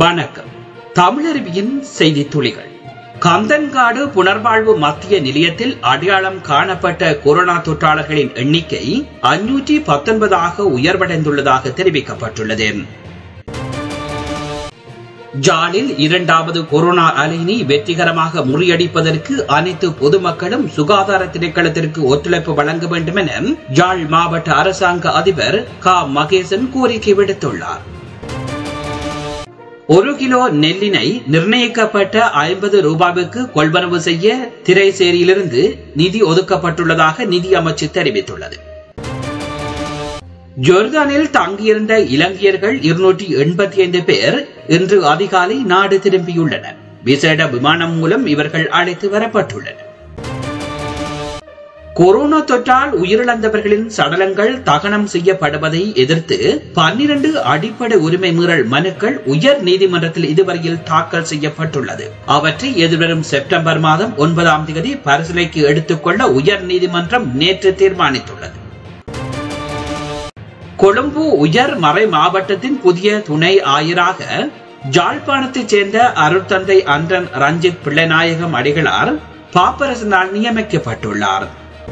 வணக்கம் தமிழருவியின் செய்தி துளிகள் கந்தன்காடு புனர்வாழ்வு மத்திய நிலையத்தில் அடையாளம் காணப்பட்ட கொரோனா தொற்றாளர்களின் எண்ணிக்கை அஞ்சூற்றி பத்தொன்பதாக உயர்வடைந்துள்ளதாக தெரிவிக்கப்பட்டுள்ளது ஜாலில் இரண்டாவது கொரோனா அலையினை வெற்றிகரமாக முறியடிப்பதற்கு அனைத்து பொதுமக்களும் சுகாதார திணைக்களத்திற்கு ஒத்துழைப்பு வழங்க வேண்டும் என ஜாழ் மாவட்ட அரசாங்க அதிபர் க மகேசன் கோரிக்கை விடுத்துள்ளார் ஒரு கிலோ நெல்லினை நிர்ணயிக்கப்பட்ட ஐம்பது ரூபாய்க்கு கொள்வனவு செய்ய திரைசேரியிலிருந்து நிதி ஒதுக்கப்பட்டுள்ளதாக நிதி அமைச்சு தெரிவித்துள்ளது ஜோர்தானில் தங்கியிருந்த இலங்கையர்கள் இருநூற்றி எண்பத்தி ஐந்து பேர் இன்று அதிகாலை நாடு திரும்பியுள்ளனர் விசேட விமானம் மூலம் இவர்கள் அழைத்து வரப்பட்டுள்ளனர் கொரோனா தொற்றால் உயிரிழந்தவர்களின் சடலங்கள் தகனம் செய்யப்படுவதை எதிர்த்து பன்னிரண்டு அடிப்படை உரிமை மீறல் மனுக்கள் உயர் நீதிமன்றத்தில் இதுவரையில் தாக்கல் செய்யப்பட்டுள்ளது அவற்றை எதிர்வரும் செப்டம்பர் மாதம் ஒன்பதாம் தேதி பரிசீலனைக்கு எடுத்துக்கொள்ள உயர் நீதிமன்றம் நேற்று தீர்மானித்துள்ளது கொழும்பு உயர் மறை மாவட்டத்தின் புதிய துணை ஆயராக ஜாழ்ப்பாணத்தைச் சேர்ந்த அருட்தந்தை அன்றன் ரஞ்சித் பிள்ளைநாயகம் அடிகளார் பாப்பரசனால் நியமிக்கப்பட்டுள்ளார்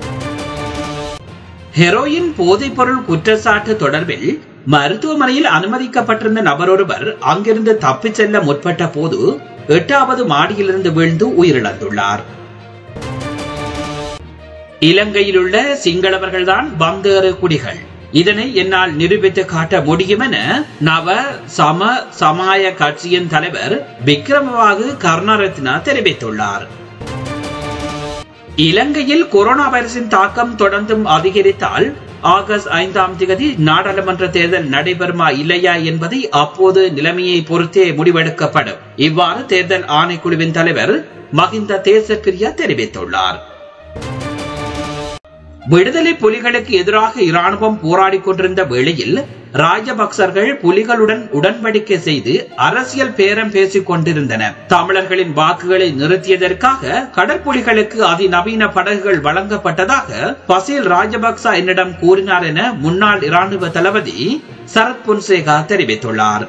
ஹெரோயின் போதைப்பொருள் குற்றச்சாட்டு தொடர்பில் மருத்துவமனையில் அனுமதிக்கப்பட்டிருந்த நபர் ஒருவர் அங்கிருந்து தப்பிச் செல்ல முற்பட்ட போது எட்டாவது மாடியிலிருந்து வீழ்ந்து உயிரிழந்துள்ளார் இலங்கையில் உள்ள சிங்களவர்கள்தான் பந்தேறு குடிகள் இதனை என்னால் நிரூபித்து காட்ட முடியும் என நவ சம சமாய கட்சியின் தலைவர் விக்ரமவாகு கருணாரத்னா தெரிவித்துள்ளார் இலங்கையில் கொரோனா வைரஸின் தாக்கம் தொடர்ந்தும் அதிகரித்தால் ஆகஸ்ட் ஐந்தாம் தேதி நாடாளுமன்ற தேர்தல் நடைபெறுமா இல்லையா என்பதை அப்போது நிலைமையை பொறுத்தே முடிவெடுக்கப்படும் இவ்வாறு தேர்தல் ஆணைக்குழுவின் தலைவர் மகிந்த தேசப்பிரியா தெரிவித்துள்ளார் விடுதலை புலிகளுக்கு எதிராக இராணுவம் போராடி கொண்டிருந்த வேளையில் ராஜபக்சர்கள் புலிகளுடன் உடன்படிக்கை செய்து அரசியல் பேரம் பேசிக் கொண்டிருந்தனர் தமிழர்களின் வாக்குகளை நிறுத்தியதற்காக கடற்புலிகளுக்கு அதிநவீன படகுகள் வழங்கப்பட்டதாக பசீல் ராஜபக்ச என்னிடம் கூறினார் என முன்னாள் இராணுவ தளபதி சரத் புன்சேகா தெரிவித்துள்ளார்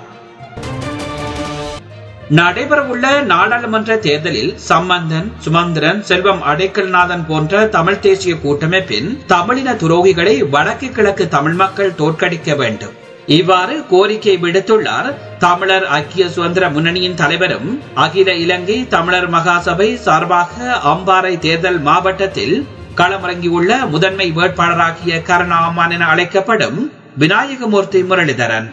நடைபெறவுள்ள நாடாளுமன்ற தேர்தலில் சம்பந்தன் சுமந்திரன் செல்வம் அடைக்கல்நாதன் போன்ற தமிழ் தேசிய கூட்டமைப்பின் தமிழின துரோகிகளை வடக்கு கிழக்கு தமிழ் மக்கள் தோற்கடிக்க வேண்டும் இவ்வாறு கோரிக்கை விடுத்துள்ளார் தமிழர் ஐக்கிய சுதந்திர முன்னணியின் தலைவரும் அகில இலங்கை தமிழர் மகாசபை சார்பாக அம்பாறை தேர்தல் மாவட்டத்தில் களமிறங்கியுள்ள முதன்மை வேட்பாளராகிய கருணா அம்மான் என அழைக்கப்படும் விநாயகமூர்த்தி முரளிதரன்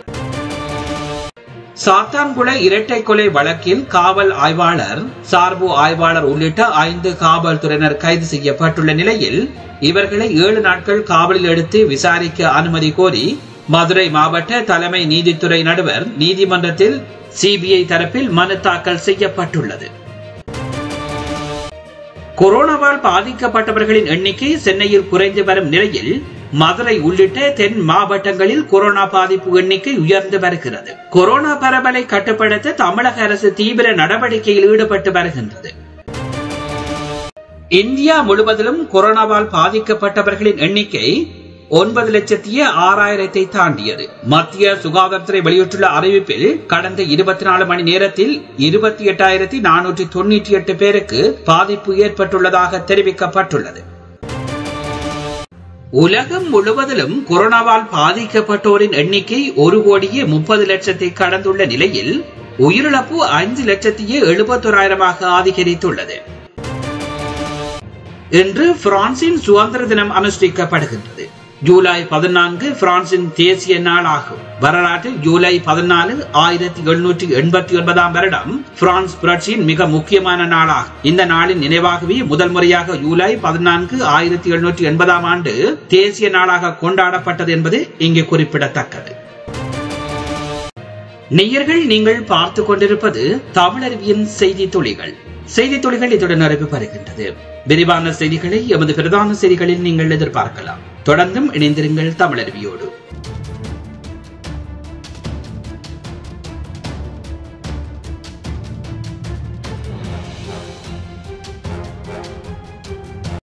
சாத்தான்குள இரட்டை கொலை வழக்கில் காவல் ஆய்வாளர் சார்பு ஆய்வாளர் உள்ளிட்ட ஐந்து காவல்துறையினர் கைது செய்யப்பட்டுள்ள நிலையில் இவர்களை ஏழு நாட்கள் காவலில் எடுத்து விசாரிக்க அனுமதி கோரி மதுரை மாவட்ட தலைமை நீதித்துறை நடுவர் நீதிமன்றத்தில் சிபிஐ தரப்பில் மனு தாக்கல் செய்யப்பட்டுள்ளது கொரோனாவால் பாதிக்கப்பட்டவர்களின் எண்ணிக்கை சென்னையில் குறைந்து வரும் நிலையில் மதுரை உள்ளிட்ட தென் மாவட்டங்களில் கொரோனா பாதிப்பு எண்ணிக்கை உயர்ந்து வருகிறது கொரோனா பரவலை கட்டுப்படுத்த தமிழக அரசு தீவிர நடவடிக்கையில் ஈடுபட்டு வருகின்றது இந்தியா முழுவதிலும் கொரோனாவால் பாதிக்கப்பட்டவர்களின் எண்ணிக்கை ஒன்பது லட்சத்தி ஆறாயிரத்தை தாண்டியது மத்திய சுகாதாரத்துறை வெளியிட்டுள்ள அறிவிப்பில் கடந்த இருபத்தி நாலு மணி நேரத்தில் இருபத்தி எட்டாயிரத்தி நானூற்றி தொண்ணூற்றி எட்டு பேருக்கு பாதிப்பு ஏற்பட்டுள்ளதாக தெரிவிக்கப்பட்டுள்ளது உலகம் முழுவதிலும் கொரோனாவால் பாதிக்கப்பட்டோரின் எண்ணிக்கை ஒரு கோடியே முப்பது லட்சத்தை கடந்துள்ள நிலையில் உயிரிழப்பு ஐந்து லட்சத்தியே எழுபத்தோராயிரமாக அதிகரித்துள்ளது இன்று பிரான்சின் சுதந்திர தினம் அனுஷ்டிக்கப்படுகின்றது ஜூலை பதினான்கு பிரான்சின் தேசிய நாள் ஆகும் வரலாற்றில் ஜூலை பதினாலு ஆயிரத்தி எழுநூற்றி எண்பத்தி ஒன்பதாம் வருடம் பிரான்ஸ் புரட்சியின் மிக முக்கியமான நாளாகும் இந்த நாளின் நினைவாகவே முதல் முறையாக ஜூலை பதினான்கு ஆயிரத்தி எழுநூற்றி எண்பதாம் ஆண்டு தேசிய நாளாக கொண்டாடப்பட்டது என்பது இங்கே குறிப்பிடத்தக்கது நேயர்கள் நீங்கள் பார்த்து கொண்டிருப்பது தமிழருவியின் செய்தி துளிகள் செய்தி துளிகள் இத்துடன் நிறைவு பெறுகின்றது விரிவான செய்திகளை எமது பிரதான செய்திகளில் நீங்கள் எதிர்பார்க்கலாம் தொடர்ந்தும் இணைந்திருங்கள் தமிழருவியோடு